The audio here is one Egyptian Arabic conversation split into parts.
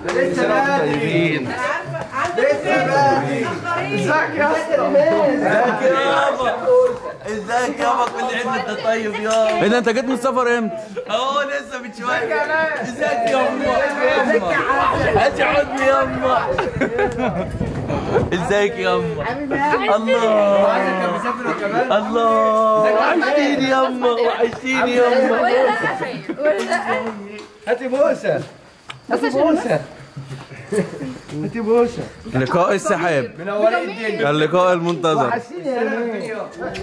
لسه بدري لسه بدري ازيك يا اسطى ازيك يابا ازيك يابا كل عيد وانت طيب يابا ايه ده انت جيت من السفر امتى؟ اهو لسه من شويه ازيك يابا هاتي عودني يابا ازيك يابا الله الله وحشتيني يابا وحشتيني يابا هاتي بوسه هاتي بوسه هاتي بوسه لقاء السحاب منورين الدنيا اللقاء المنتظر وحشتيني يا نبي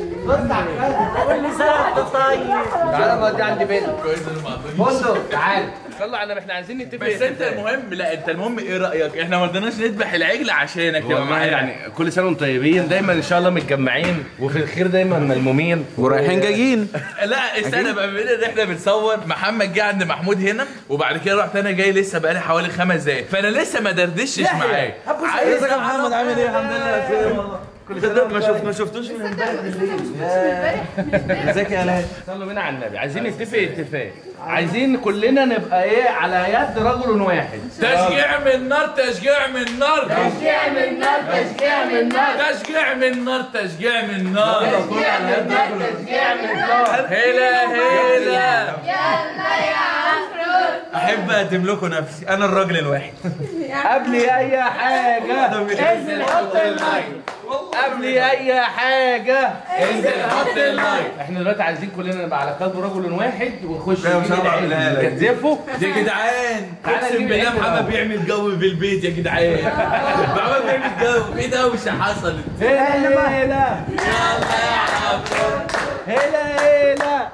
تعالى ما دي عندي بنت بصوا تعالى صلى على النبي احنا عايزين نتفق بس انت المهم لا انت المهم ايه رايك احنا ما رضيناش نذبح العجل عشانك تبقى والله معانا يعني كل سنه وانتم طيبين دايما ان شاء الله متجمعين وفي الخير دايما ملمومين ورايحين جايين لا استنى بقى بما ان احنا بنصور محمد جه عند محمود هنا وبعد كده رحت انا جاي لسه بقالي حوالي خمس دقايق فانا لسه ما دردشش معاه عايز ازيك يا محمد عامل ايه الحمد لله بخير كل سنه ما شفت ما شفتوش من ازيك يا الاء صلوا بينا على النبي عايزين نتفق اتفاق عايزين كلنا نبقى ايه على يد رجل واحد تشجيع من نار تشجيع من نار تشجيع من نار تشجيع من نار تشجيع من نار تشجيع من نار هلا هلا احب اقدم لكم نفسي انا الراجل الواحد قبل اي حاجه انزل حط اللايك قبل اي حاجه انزل حط اللايك احنا دلوقتي عايزين كلنا نبقى على قلب رجل واحد ونخش لا، مش هبقى أقولها لك. كتفه يا جدعان تعالى اقسم نجيب بالله العجل محمد أهو. بيعمل جو في البيت يا جدعان محمد بيعمل جو في دوشه حصلت هلا هلا هلا هلا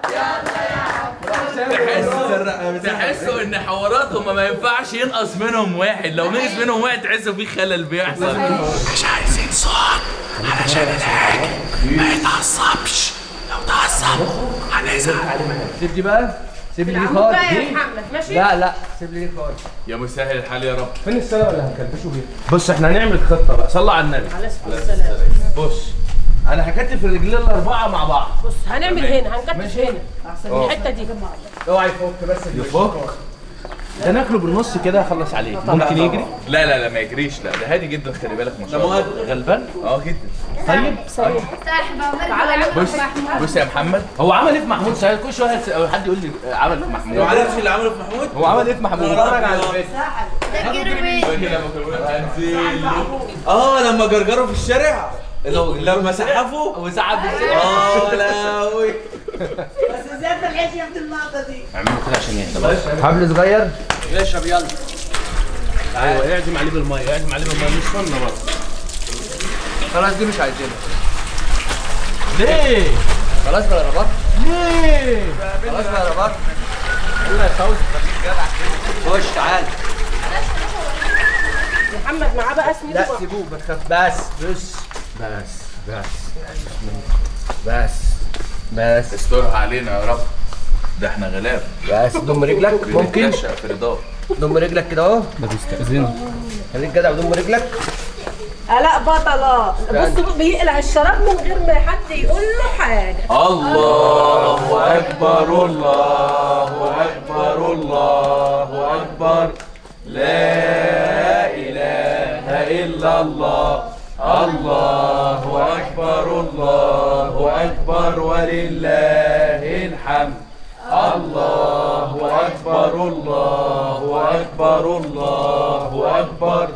تحسوا تحسوا ان حواراتهم ما ينفعش ينقص منهم واحد لو نقص منهم واحد تحسوا في خلل بيحصل مش عايزين صوت علشان الحاج ما يتعصبش لو تعصب هنزعل سيب دي بقى سيب لي دي خالص بقى يا دي محمد ماشي لا لا سيب لي دي خالص يا مسهل الحال يا رب فين السلام اللي هنكلبشوا بيها بص احنا هنعمل خطه بقى صلى على النبي على السلام بص انا هكتف الرجلين الاربعه مع بعض بص هنعمل هنا هنكتش هنا الحته دي اوعى يفك بس يفك ده ناكله بالنص كده اخلص عليه ممكن يجري لا لا لا ما يجريش لا ده هادي جدا خلي بالك ما شاء الله غلبان اه جدا طيب تعالى بص بص يا محمد هو عمل ايه في محمود سعيد كل شويه هتس- حد يقول لي عمل ايه في محمود ما عرفتش اللي عمله في محمود هو عمل ايه في محمود اتفرج على الفيديو كده لما كنا هنزل اه لما جرجروا في الشارع لما سحفوا وسحب بالسيف اه لاوي اعملوا كده عشان يهدى بس حبل صغير اشرب يلا ايوه اعزم عليه بالميه اعزم عليه بالميه مش سنه برضه خلاص دي مش عايزينها ليه؟ خلاص بقى رباط ليه؟ خلاص بقى رباط يلا يا فوزي خش تعال محمد معاه بقى اسمي لا سيبوه ما تخاف بس بس بس بس بس بس استرها علينا يا رب ده احنا غلاب بس ضم رجلك ممكن بنتنشأ في رضاه ضم رجلك كده اهو ده بيستأذنوا خليك جدع وضم رجلك لا بطلة بص بيقلع الشراب من غير ما حد يقول له حاجة الله اكبر الله اكبر الله اكبر لا اله الا الله الله اكبر الله اكبر ولله الحمد الله اكبر الله اكبر الله اكبر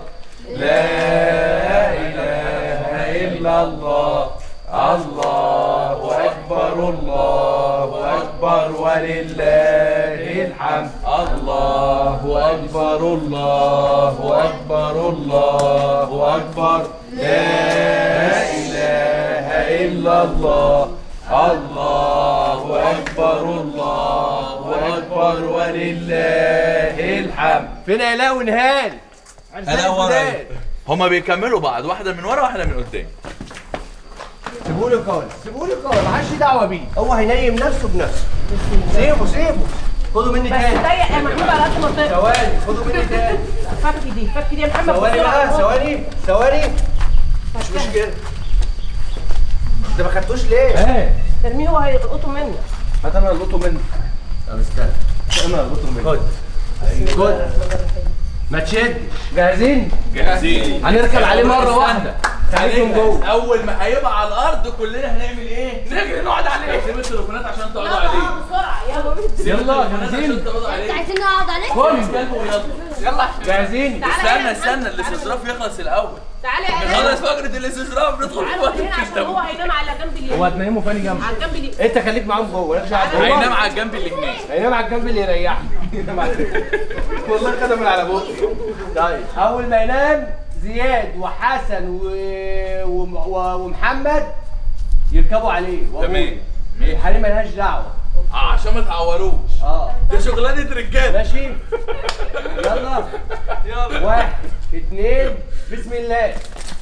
لا اله الا الله الله اكبر الله اكبر ولله الحمد الله اكبر الله اكبر الله اكبر لا اله الا الله الله اكبر الله اكبر ولله الحمد فين علاء ونهال انا ورا هما بيكملوا بعض واحده من ورا واحده من قدام سيبوا له خالص سيبوا له خالص ما حدش دعوه بيه هو هينيم نفسه بنفسه سيبه سيبه خدوا مني بس تاني ضيق يا محمود على قد ما تقدر ثواني خدوا مني تاني فك دي فك دي يا محمد ثواني بسرعة. بقى ثواني ثواني مش مشكله انت ما خدتوش ليه؟ ايه ترميه هو هيلقطه منك هات انا القطه منك طب استنى انا القطه منك خد خد ما تشدش جاهزين جاهزين هنركب عليه مره واحده خليكم جوه اول ما هيبقى على الارض كلنا هنعمل ايه؟ نجري نقعد عليه سيب التليفونات عشان تقعدوا عليه بسرعه يلا سيب يلا، التليفونات جاهزين؟ عشان تقعدوا عليه عايزين نقعد عليه كل كلبه يلا جاهزين استنى استنى الاستظراف يخلص الاول تعالى يا ايمن نخلص فقره الاستظراف ندخل في تعالى وقت هنا عشان هو هينام على جنب هو اليمين هتنيمه فاني جنب على الجنب اليمين انت خليك معاهم جوه مالكش قاعد جوه. هينام على الجنب اللي هناك هينام على الجنب اللي يريحني ينام على والله خدها من على بقي طيب اول ما ينام زياد وحسن و... و... و... ومحمد يركبوا عليه وأبوه. تمام. الحريم ملهاش دعوه اه عشان ما تعوروش اه ده شغلانه رجاله ماشي يلا يلا واحد اثنين بسم الله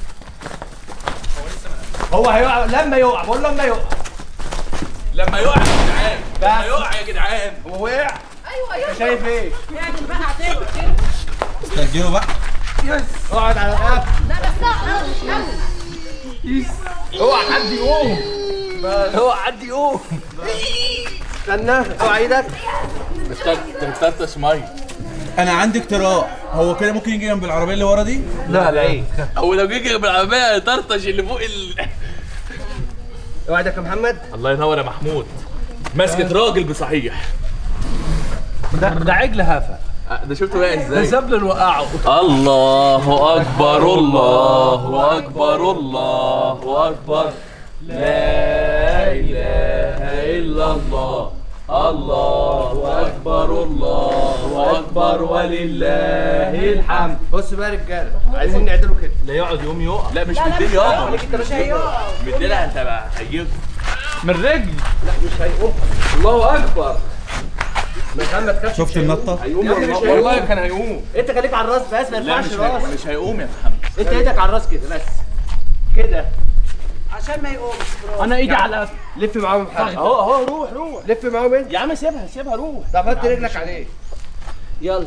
هو هيقع لما يقع بقول لما يقع لما يقع يا جدعان لما بس. يقع يا جدعان هو وقع ايوه انت يلا شايف ايه؟ اعمل بقى عدل استرجلوا بقى اقعد على القفل لا بس لا لا اوعى حد يقوم اوعى حد يقوم استنى اوعى ايدك تفتش ميه انا عندي اقتراح هو كده ممكن يجي جنب العربيه اللي ورا دي لا بعيد او لو جه بالعربيه يطرطش اللي فوق ال... اوعى ايدك يا محمد الله ينور يا محمود مسكت راجل بصحيح ده ده عجل هفا ده شفت واقع ده ازاي ساب اللي وقعه الله اكبر الله اكبر الله اكبر لا اله الا الله الله اكبر الله اكبر ولله الحمد بص بقى يا رجاله عايزين نعدله كده لا يقعد يوم يقع لا مش مديني يابا خليك انت مش هيقع مدينها انت بقى هيجيب من رجل لا مش هيقوم الله اكبر محمد ما تخافش شفت النطه هيقوم يا ابني مش والله هيقوم. كان هيقوم انت خليك على الراس بس ما لا ينفعش مش راس هي- مش هيقوم يا محمد انت ايدك على الراس كده بس كده عشان ما يقومش انا ايدي على لف معاهم محمد اهو اهو روح روح لف معاهم انت يا عم سيبها سيبها روح طب حط رجلك عليه يلا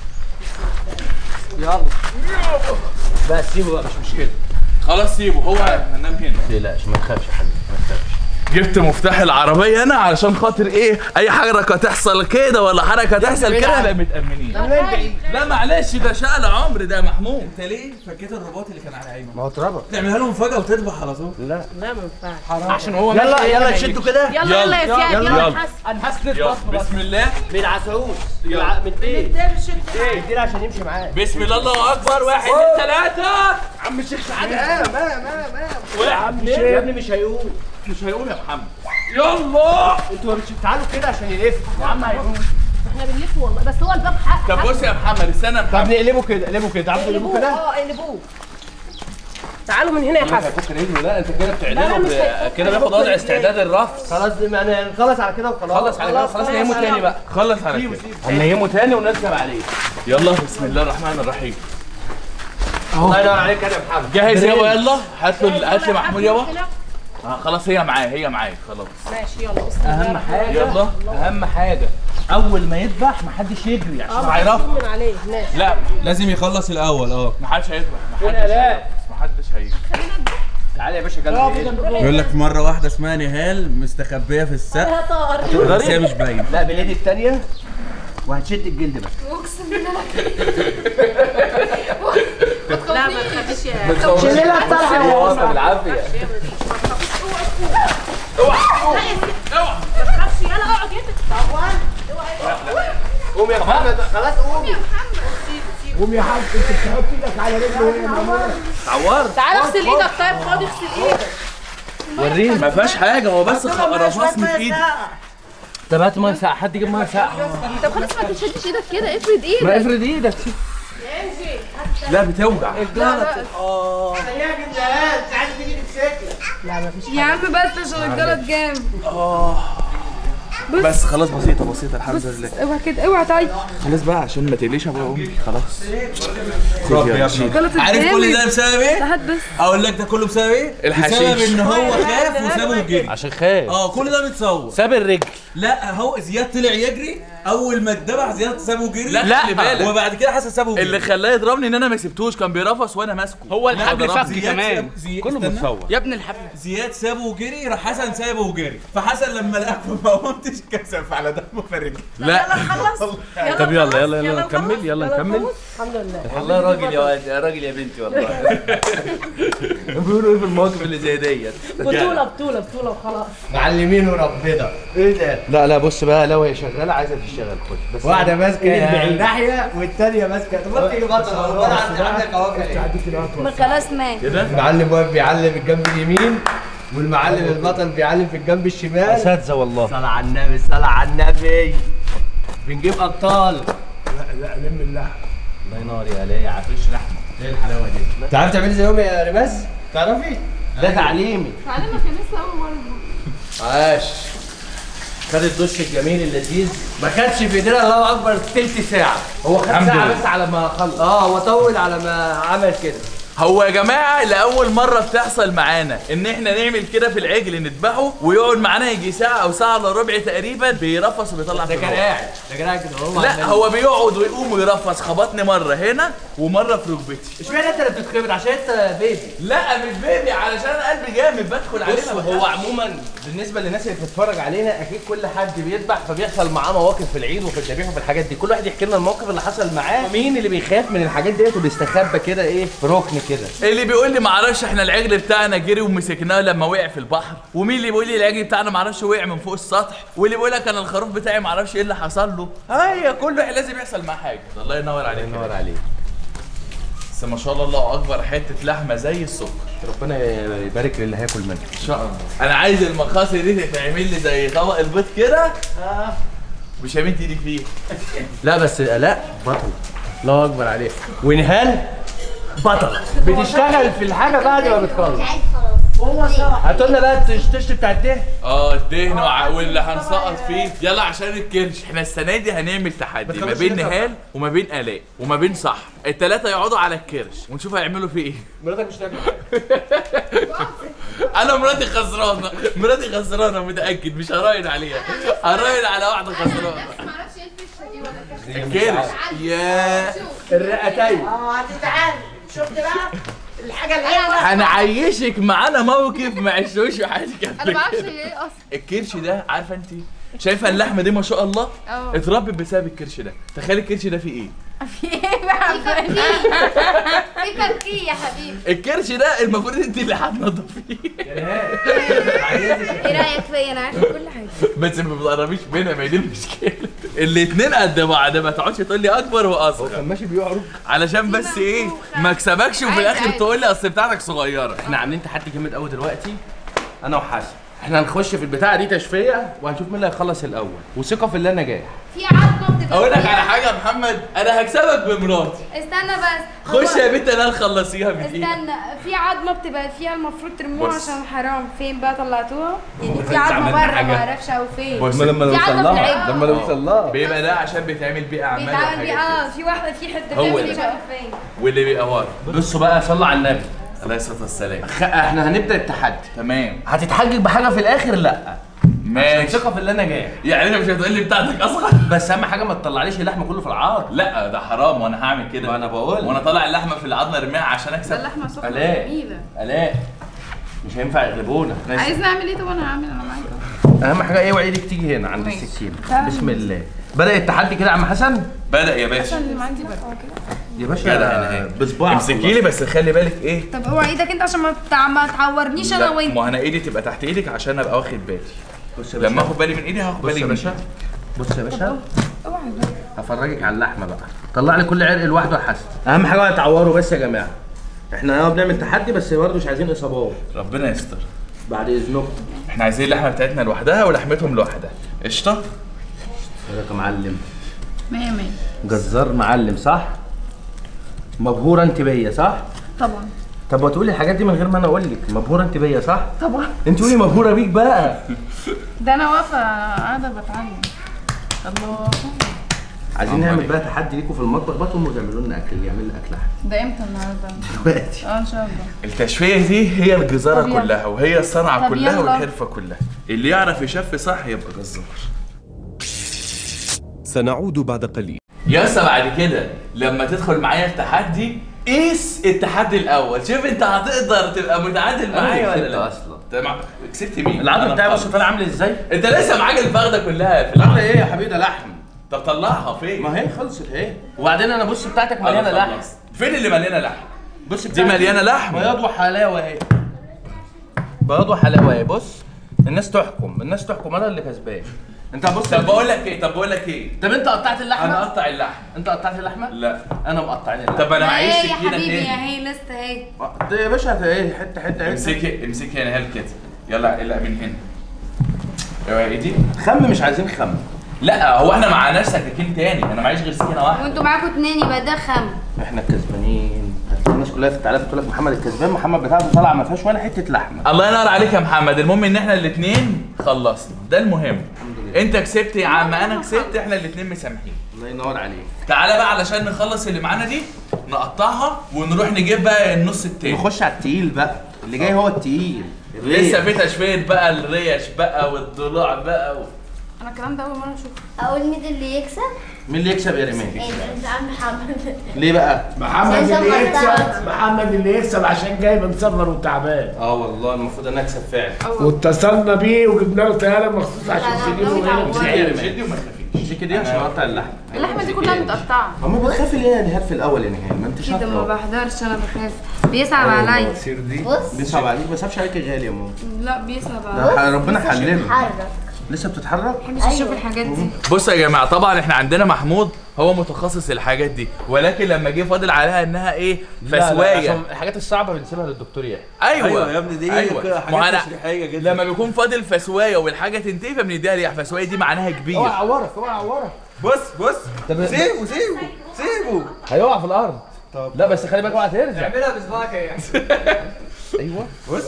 يلا بس سيبه بقى مش مشكله خلاص سيبه هو هننام هنا تقلقش ما تخافش يا حبيبي ما تخافش جبت مفتاح العربية هنا علشان خاطر ايه اي حركة تحصل كده ولا حركة تحصل كده نبقى متأمنين من بعيد لا معلش ده شقل عمر ده محمود انت ليه فكيت الرباط اللي كان على ايمن ما هو اتربط تعملها لهم فجاه وتذبح على طول لا لا ما ينفعش عشان هو يلا ماشي يلا هنا تشدوا كده يلا يلا يا سياد يلا. يلا يلا. حسن انا حاسس يلا بس بسم الله بالعسعوس بالع- من ايه الدبش انت اديله عشان يمشي معاه بسم الله الله اكبر واحد اتنين ثلاثة عم الشيخ سعاد ما ما ما ما واحد يا ابني مش هيقوم مش هيقوم يا محمد يلا انتوا مش تعالوا كده عشان يلف يا عم هيقوم احنا بنلف والله بس هو الباب حق طب بص يا محمد استنى يا طب محمد نقلبه كده نقلبه كده تعرفوا تقلبوه قلبوه كده اه قلبوه تعالوا من هنا يا حسن فكر رجله لا انت كده لا، بتعدله مش ب- هيفك. كده بياخد وضع استعداد الرفض خلاص يعني نخلص على كده وخلاص خلص على كده خلاص نيمه تاني بقى خلص على كده هنيمه تاني ونركب عليه يلا بسم الله الرحمن الرحيم الله ينور عليك انا يا محمد جاهز يابا يلا هات له هات لي يلا محمود يا يابا حسن كده. آه خلاص هي معايا هي معايا خلاص ماشي يلا بسم الله اهم الرحمن حاجه يلا. اهم حاجه اول ما يذبح محدش يجري عشان اه هيرفض من عليه ماشي لا لازم يخلص الاول اه محدش هيذبح محدش لا، لا. هيذبح، محدش هيجي تعالى يا باشا جنبي يقول لك مره واحده اسمها نهال مستخبيه في السقف يا طار بس هي مش باينه لا باليد الثانيه وهتشد الجلد بس لا ما تخافيش يا شيلها الطرحه بالعافيه ما تخافش يلا اقعد انت قوم يا محمد خلاص قومي قوم يا حاج انت بتحط ايدك على رجله عورت تعالى اغسل ايدك طيب خد اغسل ايدك وريني ما فيهاش حاجه هو بس خ- رفصني في ايدي طب هات ميه ساقعه حد يجيب ميه ساقعه طب خلاص ما تشدش ايدك كده افرد ما ايدك افرد ايدك لا بتوجع خليها جنات عايز تيجي تمسكها يا عم بس عشان الجلد جامد بس خلاص بسيطه بسيطه الحمد لله اوعى كده اوعى طيب خلاص بقى عشان ما تقليش ابويا وامي خلاص الجلد عارف كل ده بسبب ايه؟ هات بس اقول لك ده كله بسبب ايه؟ الحشيش. بسبب ان هو خاف وسابه وجري عشان خاف اه كل ده متصور ساب الرجل لا هو زياد طلع يجري اول ما اتذبح زياد سابه جري لا خلي بالك وبعد كده حسن سابه جري اللي خلاه يضربني ان انا ما سبتوش كان بيرفص وانا ماسكه هو لا، الحبل ضرب فك زياد كمان ساب- زياد- كله استنى. متصور يا ابن الحبل زياد سابه وجري راح حسن سابه وجري فحسن لما لقاك ما قمتش كسف على دمه فرج لا خلص طب يلا يلا يلا يلا نكمل نخلص، يلا يلا نكمل نخلص. الحمد لله والله راجل يا واد يا راجل يا بنتي والله بيقولوا ايه في المواقف اللي زي ديت بطولة بطولة بطولة وخلاص معلمين وربنا ايه ده لا لا بص بقى لو هي شغاله عايزه تشتغل خد بس واحده ماسكه الناحيه والثانيه ماسكه طب ما تيجي بطل وانا عندي عندك اهو ما خلاص مات المعلم واقف بيعلم الجنب اليمين والمعلم البطل بيعلم في الجنب الشمال اساتذه والله صلاة على النبي صلاة على النبي بنجيب ابطال الله ينور يا ليه عفريش لحمه ايه الحلاوه دي تعرف تعملي زيهم يا ريماس تعرفي ده تعليمي تعلمك كان لسه اول مره عاش خد الدش الجميل اللذيذ ما خدش في ايدينا الله اكبر تلت ساعه هو خد الحمد ساعه لله. بس على ما خلص اه هو طول على ما عمل كده هو يا جماعه لاول مره بتحصل معانا ان احنا نعمل كده في العجل نذبحه ويقعد معانا يجي ساعه او ساعه الا ربع تقريبا بيرفص وبيطلع ده في كان الهواء. قاعد ده كان قاعد كده هو لا عمال- هو بيقعد ويقوم ويرفص خبطني مره هنا ومره في ركبتي اشمعنى انت اللي بتتخبط عشان انت بيبي لا مش بيبي علشان أنا قلبي جامد بدخل عليه بص ما هو بخافش. عموما بالنسبه للناس اللي بتتفرج علينا اكيد كل حد بيذبح فبيحصل معاه مواقف في العيد وفي الذبيح وفي الحاجات دي كل واحد يحكي لنا الموقف اللي حصل معاه مين اللي بيخاف من الحاجات ديت وبيستخبى كده ايه في ركن كده اللي بيقول لي معرفش احنا العجل بتاعنا جري ومسكناه لما وقع في البحر ومين اللي بيقول لي العجل بتاعنا معرفش وقع من فوق السطح واللي بيقول لك انا الخروف بتاعي معرفش ايه اللي حصل له هي كل واحد لازم يحصل معاه حاجه الله ينور عليك ينور عليك بس ما شاء الله الله اكبر حته لحمه زي السكر ربنا يبارك للي هياكل منها ان شاء الله انا عايز المخاصي دي تتعمل لي زي طبق البيض كده مش همد ايدي فيه لا بس لا بطل الله اكبر عليك ونهال بطل بتشتغل في الحاجه بعد ما بتخلص هاتوا لنا بقى التشت بتاع الدهن اه الدهن وع- واللي هنسقط فيه يلا عشان الكرش احنا السنه دي هنعمل تحدي ما بين نهال وما بين الاء وما بين صح الثلاثه يقعدوا على الكرش ونشوف هيعملوا فيه ايه مراتك مش تاكل انا مراتي خسرانه مراتي خسرانه متاكد مش هراهن عليها هراهن على واحده خسرانه معرفش ايه الفشه دي ولا كده الكرش يا الرئتين اه هتتعامل شفت بقى الحاجة الحلوة هنعيشك معانا موقف ما عشتوش في حياتك انا قبل ما اعرفش كده ايه اصلا الكرش ده عارفه انت شايفه اللحمه دي ما شاء الله اه اتربت بسبب الكرش ده تخيل الكرش ده فيه ايه في ايه بقى في تركيه يا حبيبي الكرش ده المفروض انت اللي هتنضفيه ايه رايك فيا انا عارفه كل حاجه بس ما بتقربيش منها ما هي دي المشكله الاتنين قد بعض ما تقعدش تقول لي اكبر واصغر كان ماشي بيعرج علشان بس ايه ما اكسبكش وفي عادي، الاخر عادي. تقول لي اصل بتاعتك صغيره احنا عاملين تحدي جامد قوي دلوقتي انا وحسن احنا هنخش في البتاعه دي تشفيه وهنشوف مين اللي هيخلص الاول وثقه في اللي انا جاي في عظمه بتبقى اقول لك على فيها- حاجه يا محمد انا هكسبك بمراتي استنى بس خش هو- يا بنت انا نخلصيها بايدي استنى في عظمه بتبقى فيها المفروض ترموها بص. عشان حرام فين بقى طلعتوها يعني في عملنا عظمه بره حاجة. ما اعرفش او فين بص في عظمه في العجل لما نوصل لها بيبقى ده عشان بيتعمل بيه اعمال بيتعمل وحاجات بيه كده. اه في واحده في حته هو فين ده. دي بقى فين واللي بيبقى ورا بصوا بقى صلوا على النبي عليه الصلاه والسلام خ... احنا هنبدا التحدي تمام هتتحجج بحاجه في الاخر لا عشان ماشي ثقه في اللي انا جاي يعني انت مش هتقول لي بتاعتك اصغر بس اهم حاجه ما تطلعليش اللحم كله في العار لا ده حرام وانا هعمل كده ما أنا بقول. وانا طالع اللحمه في العظمه ارميها عشان اكسب اللحمه سخنه آلاء. جميله الاء مش هينفع يغلبونا إحنا عايز نعمل ايه طب انا هعمل انا معاك اهم حاجه ايه وعيدك تيجي هنا عند ماشي. السكين بسم الله بدا التحدي كده يا عم حسن بدا يا باشا اللي عندي بقى يا باشا كده هنا اهي بصباعك امسكي لي بس خلي بالك ايه طب اوعى ايدك انت عشان ما تع- ما تعورنيش انا لا وانت ما انا ايدي تبقى تحت ايدك عشان ابقى واخد بالي بص يا باشا لما اخد بالي من ايدي هاخد بص بالي يا من باشا إيدي. بص يا باشا اوعى بقى. هفرجك على اللحمه بقى طلع لي كل عرق لوحده يا حسن اهم حاجه ولا تعوروا بس يا جماعه احنا اه بنعمل تحدي بس برضه مش عايزين اصابات ربنا يستر بعد اذنكم احنا عايزين اللحمه بتاعتنا لوحدها ولحمتهم لوحدها قشطه يا معلم مية مية جزار معلم صح مبهوره انت بيا صح طبعا طب ما تقولي الحاجات دي من غير ما انا اقول لك مبهوره انت بيا صح طبعا انت قولي مبهوره بيك بقى ده انا واقفه قاعده بتعلم الله عايزين نعمل بقى تحدي ليكم في المطبخ بقى تقوموا تعملوا لنا اكل يعمل لنا اكل احلى ده امتى النهارده دلوقتي اه ان شاء الله التشفيه دي هي الجزاره طب يلا. كلها وهي الصنعه طب كلها يلا. والحرفه كلها اللي يعرف يشفي صح يبقى جزار سنعود بعد قليل يا اسطى بعد كده لما تدخل معايا التحدي قيس التحدي الاول شوف انت هتقدر تبقى متعادل معايا ولا لا اصلا انت مع- كسبت مين العظم أنا بتاعي بص مخلص. طالع عامل ازاي؟ انت لسه معاك الفخده كلها في العظم العظم ايه يا حبيبي ده لحم طب طلعها فين ما هي خلصت اهي وبعدين انا بص بتاعتك مليانه خلاص لحم خلص. فين اللي مليانه لحم بص دي بتاعتي مليانه لحم بياض وحلاوه اهي بياض وحلاوه اهي بص الناس تحكم الناس تحكم انا اللي كسبان انت بص طب بقول لك ايه طب بقول لك ايه طب انت قطعت اللحمه انا اقطع اللحم انت قطعت اللحمه لا انا مقطعين اللحمه طب انا ما معيش ايه يا سكينه حبيبي يا تاني هي لسه اهي ده يا باشا ايه حته حته اهي امسكي امسكي انا هل كده يلا اقلق من هنا اوعي ايدي خم مش عايزين خم لا هو احنا معناش سكاكين تاني انا معيش غير سكينه واحده وانتوا معاكوا اتنين يبقى ده خم احنا الكسبانين هتلاقي الناس كلها في التعليق بتقول لك محمد الكسبان محمد بتاعته طالعه ما فيهاش ولا حته لحمه الله ينور عليك يا محمد المهم ان احنا الاثنين خلصنا ده المهم انت كسبت يا عم انا كسبت احنا الاثنين مسامحين الله ينور عليك تعالى بقى علشان نخلص اللي معانا دي نقطعها ونروح نجيب بقى النص التاني نخش على التقيل بقى اللي جاي هو التقيل لسه في تشويه بقى الريش بقى والضلوع بقى و... انا الكلام ده اول مره اشوفه اقول مين اللي يكسب؟ مين اللي يكسب يا ريمان ايه ده انت عم محمد ليه بقى محمد عشان اللي ما يكسب تعرف. محمد اللي يكسب عشان جاي من سفر وتعبان اه والله المفروض انا اكسب فعلا واتصلنا بيه وجبنا له طياره مخصوص عشان لا، تجيبه لا، هنا لا، مش لا، عارف. لا. شدي وما تخافيش مش كده عشان اقطع اللحمه اللحمه دي كلها متقطعه اما بتخافي ليه يا نهار في الاول يا نهار ما انت كده ما شاطره بحضرش انا بخاف بيصعب عليا المواسير دي بص بيصعب عليك ما صعبش عليك يا غالي يا ماما لا بيصعب ده عليا ح- ربنا لسه حلله بتتحرك. لسه بتتحرك مش اشوف الحاجات دي بصوا يا جماعه طبعا احنا عندنا محمود هو متخصص الحاجات دي ولكن لما جه فاضل عليها انها ايه فسوايه الحاجات الصعبه بنسيبها للدكتور يحيى ايوه ايوه يا ابني دي أيوة. كده ما حاجات أنا- تشريحيه جدا لما بيكون فاضل فسوايه والحاجه تنتهي فبنديها ريح فسوايه دي معناها كبير عورك اوعى عورك بص بص سيبه سيبه سيبه هيقع في الارض طب. لا بس خلي بالك اوعى ترجع اعملها بصباعك يا ايوه بص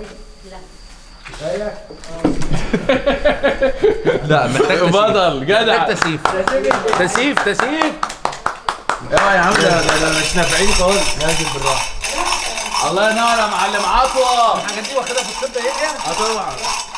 لا محتاج بطل جدع محتاج تسييف تسييف تسييف ايوه يا عم ده ده- ده مش نافعين خالص نازل بالراحه الله ينور يا معلم عطوه الحاجات دي واخدها في الطب ايه اه طبعا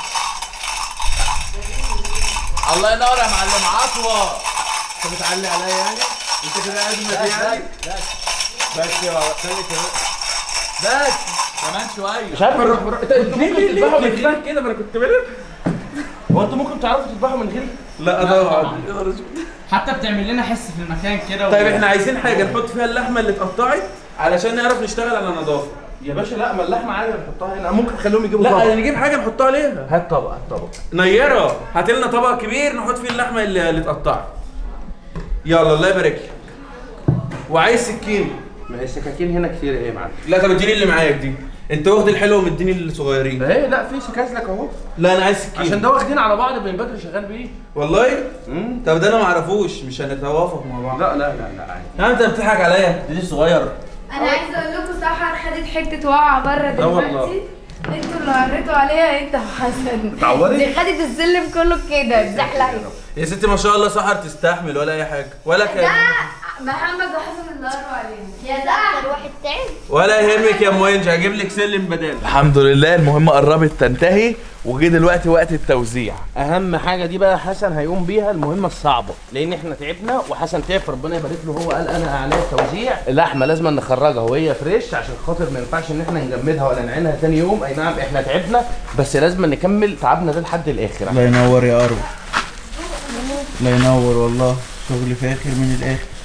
الله ينور يا معلم عطوه انت بتعلي عليا يعني انت كده ازمه يعني بس يا خلي كده بس كمان شويه مش عارف نروح ليه ليه ليه من غير كده ما انا كنت بلف هو انتوا ممكن تعرفوا تذبحوا من غيري؟ لا طبعا حتى بتعمل لنا حس في المكان كده طيب احنا عايزين حاجه نحط فيها اللحمه اللي اتقطعت علشان نعرف نشتغل على نظافه يا باشا لا ما اللحمه عادي نحطها هنا ممكن نخليهم يجيبوا لا طبق نجيب حاجه نحطها عليها هات طبق هات طبق نيره هات لنا طبق كبير نحط فيه اللحمه اللي, اللي اتقطعت يلا الله يبارك لك وعايز سكين ما هي السكاكين هنا كتير ايه يا معلم لا طب اديني اللي معاك دي انت واخد الحلو ومديني الصغيرين ايه لا في سكاز لك اهو لا انا عايز سكين عشان ده واخدين على بعض بين بدري شغال بيه والله امم طب ده انا ما اعرفوش مش هنتوافق مع بعض لا لا لا لا عادي ها انت بتضحك عليا دي صغير انا عايزه اقول لكم سحر خدت حته وقعه بره والله. دلوقتي انتوا اللي وريتوا عليها انت وحسن اتعورت؟ دي خدت السلم كله كده اتزحلقت يا ستي ما شاء الله سحر تستحمل ولا اي حاجه ولا كان محمد وحسن اللي قروا عليها يا ده اكتر واحد تعب ولا يهمك يا موينج هجيب لك سلم بدال الحمد لله المهمه قربت تنتهي وجه دلوقتي وقت التوزيع اهم حاجه دي بقى حسن هيقوم بيها المهمه الصعبه لان احنا تعبنا وحسن تعب ربنا يبارك له هو قال انا اعلى التوزيع اللحمه لازم نخرجها وهي فريش عشان خاطر ما ينفعش ان احنا نجمدها ولا نعينها تاني يوم اي نعم احنا تعبنا بس لازم نكمل تعبنا ده لحد الاخر الله ينور يا ارو الله ينور والله شغل فاخر من الاخر